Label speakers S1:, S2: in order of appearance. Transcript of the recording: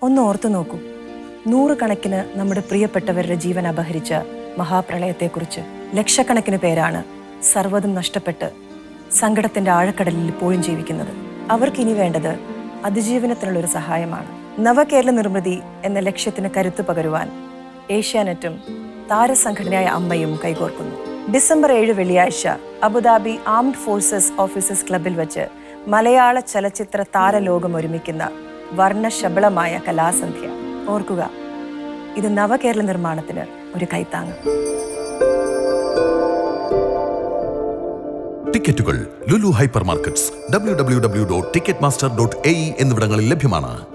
S1: ഒന്ന് ഓർത്തു നോക്കൂ നൂറുകണക്കിന് നമ്മുടെ പ്രിയപ്പെട്ടവരുടെ ജീവൻ അപഹരിച്ച മഹാപ്രളയത്തെക്കുറിച്ച് ലക്ഷക്കണക്കിന് പേരാണ് സർവ്വതും നഷ്ടപ്പെട്ട് സങ്കടത്തിന്റെ ആഴക്കടലിൽ ഇപ്പോഴും ജീവിക്കുന്നത് അവർക്കിനി വേണ്ടത് അതിജീവനത്തിനുള്ള ഒരു സഹായമാണ് നവകേരള നിർമ്മിതി എന്ന ലക്ഷ്യത്തിന് കരുത്തു പകരുവാൻ ഏഷ്യാനെറ്റും താരസംഘടനയായ അമ്മയും കൈകോർക്കുന്നു ഡിസംബർ ഏഴ് വെള്ളിയാഴ്ച അബുദാബി ആംഡ് ഫോഴ്സസ് ഓഫീസേഴ്സ് ക്ലബിൽ വെച്ച് മലയാള ചലച്ചിത്ര താരലോകം ഒരുമിക്കുന്ന വർണ്ണശബളമായ കലാസന്ധ്യ ഓർക്കുക ഇത് നവകേരള നിർമ്മാണത്തിന് ഒരു കൈത്താങ്ങ്
S2: ടിക്കറ്റുകൾ Lulu hyper markets W W W dot Ticketmaster dot A എന്നിവിടങ്ങളിൽ ലഭ്യമാണ്